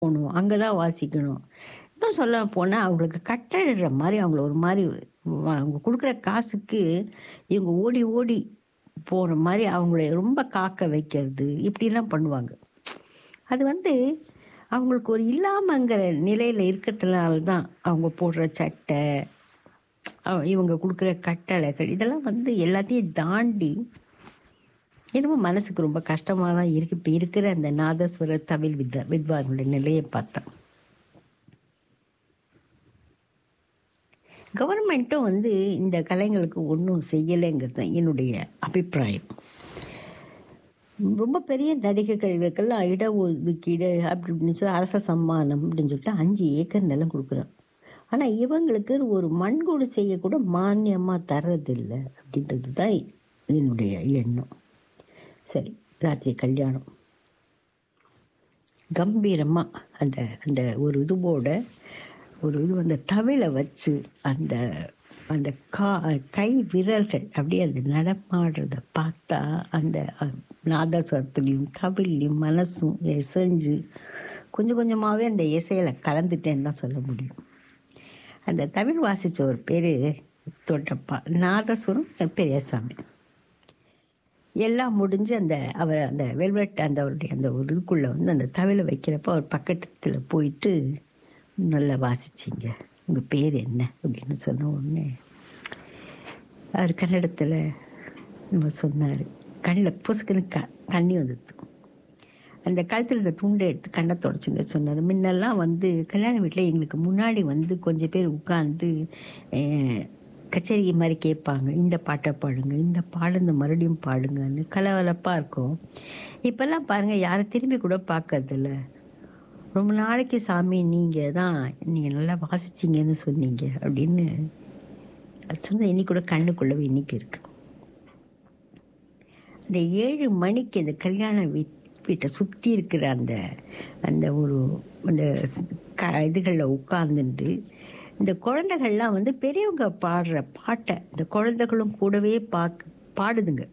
போகணும் அங்கே தான் வாசிக்கணும் இன்னும் சொல்ல போனால் அவங்களுக்கு கட்டழிற மாதிரி அவங்கள ஒரு மாதிரி வ- அவங்க கொடுக்குற காசுக்கு இவங்க ஓடி ஓடி போகிற மாதிரி அவங்கள ரொம்ப காக்க வைக்கிறது இப்படிலாம் பண்ணுவாங்க அது வந்து அவங்களுக்கு ஒரு இல்லாமங்கிற நிலையில் இருக்கிறதுனால தான் அவங்க போடுற சட்டை அவ- இவங்க கொடுக்குற கட்டளைகள் இதெல்லாம் வந்து எல்லாத்தையும் தாண்டி என்னமோ மனசுக்கு ரொம்ப கஷ்டமாக தான் இருக்குது இப்போ இருக்கிற அந்த நாதஸ்வர தமிழ் வித் வித்வான்களுடைய நிலையை பார்த்தா கவர்மெண்ட்டும் வந்து இந்த கலைஞர்களுக்கு ஒன்றும் செய்யலைங்கிறது தான் என்னுடைய அபிப்பிராயம் ரொம்ப பெரிய நடிகைகளுக்கெல்லாம் இட ஒதுக்கீடு அப்படி இப்படின்னு சொல்லி அரச சம்மானம் அப்படின்னு சொல்லிட்டு அஞ்சு ஏக்கர் நிலம் கொடுக்குறோம் ஆனால் இவங்களுக்கு ஒரு மண்கூடு செய்யக்கூட மானியமாக தர்றதில்லை அப்படின்றது தான் என்னுடைய எண்ணம் சரி ராத்திரி கல்யாணம் கம்பீரமாக அந்த அந்த ஒரு இதுவோட ஒரு இது அந்த தவிலை வச்சு அந்த அந்த கா கை விரல்கள் அப்படியே அந்த நடமாடுறத பார்த்தா அந்த அஹ், நாதஸ்வரத்துலேயும் தவிலையும் மனசும் எசைஞ்சு கொஞ்சம் கொஞ்சமாகவே அந்த இசையில் கலந்துட்டேன்னு தான் சொல்ல முடியும் அந்த தமிழ் வாசித்த ஒரு பேர் தொட்டப்பா நாதஸ்வரம் பெரியசாமி எல்லாம் முடிஞ்சு அந்த அவர் அந்த வெல்வெட் அந்த அவருடைய அந்த ஒரு இதுக்குள்ளே வந்து அந்த தவில வைக்கிறப்ப அவர் பக்கத்தில் போயிட்டு நல்லா வாசிச்சிங்க உங்கள் பேர் என்ன அப்படின்னு சொன்ன உடனே அவர் கன்னடத்தில் நம்ம சொன்னார் கண்ணில் புசுக்குன்னு க தண்ணி வந்துடுது அந்த கழுத்தில் இருந்த துண்டை எடுத்து கண்ணை தொடச்சுங்க சொன்னார் முன்னெல்லாம் வந்து கல்யாண வீட்டில் எங்களுக்கு முன்னாடி வந்து கொஞ்சம் பேர் உட்காந்து கச்சேரி மாதிரி கேட்பாங்க இந்த பாட்டை பாடுங்க இந்த பாடுங்க மறுபடியும் பாடுங்கன்னு கலகலப்பாக இருக்கும் இப்போல்லாம் பாருங்கள் யாரை திரும்பி கூட பார்க்கறதில்ல ரொம்ப நாளைக்கு சாமி நீங்கள் தான் நீங்கள் நல்லா வாசிச்சிங்கன்னு சொன்னீங்க அப்படின்னு அது சொன்னது இன்னைக்கு கூட கண்ணுக்குள்ளவே இன்னைக்கு இருக்குது அந்த ஏழு மணிக்கு அந்த கல்யாண வீட் வீட்டை சுற்றி இருக்கிற அந்த அந்த ஒரு அந்த ஸ்- க இதுகளில் உட்காந்துட்டு இந்த குழந்தைகள்லாம் வந்து பெரியவங்க பாடுற பாட்டை இந்த குழந்தைகளும் கூடவே பாக் பாடுதுங்க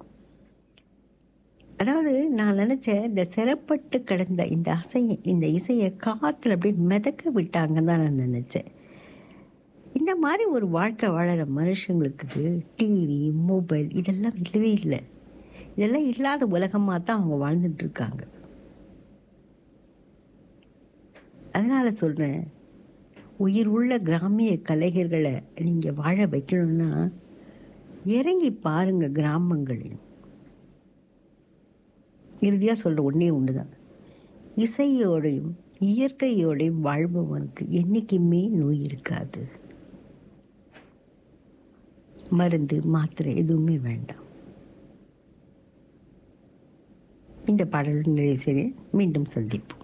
அதாவது நான் நினச்சேன் இந்த சிறப்பட்டு கிடந்த இந்த அசையை இந்த இசையை காற்றுல அப்படியே மிதக்க விட்டாங்கன்னு தான் நான் நினச்சேன் இந்த மாதிரி ஒரு வாழ்க்கை வாழற மனுஷங்களுக்கு டிவி மொபைல் இதெல்லாம் இல்லவே இல்லை இதெல்லாம் இல்லாத உலகமாக தான் அவங்க வாழ்ந்துட்டு இருக்காங்க அதனால சொல்கிறேன் உயிர் உள்ள கிராமிய கலைஞர்களை நீங்கள் வாழ வைக்கணும்னா இறங்கி பாருங்க கிராமங்களில் இறுதியாக சொல்கிற ஒன்றே ஒன்று தான் இசையோடையும் இயற்கையோடையும் வாழ்பவனுக்கு என்றைக்குமே நோய் இருக்காது மருந்து மாத்திரை எதுவுமே வேண்டாம் இந்த பாடலுடன் நிறைவு செய்கிறேன் மீண்டும் சந்திப்போம்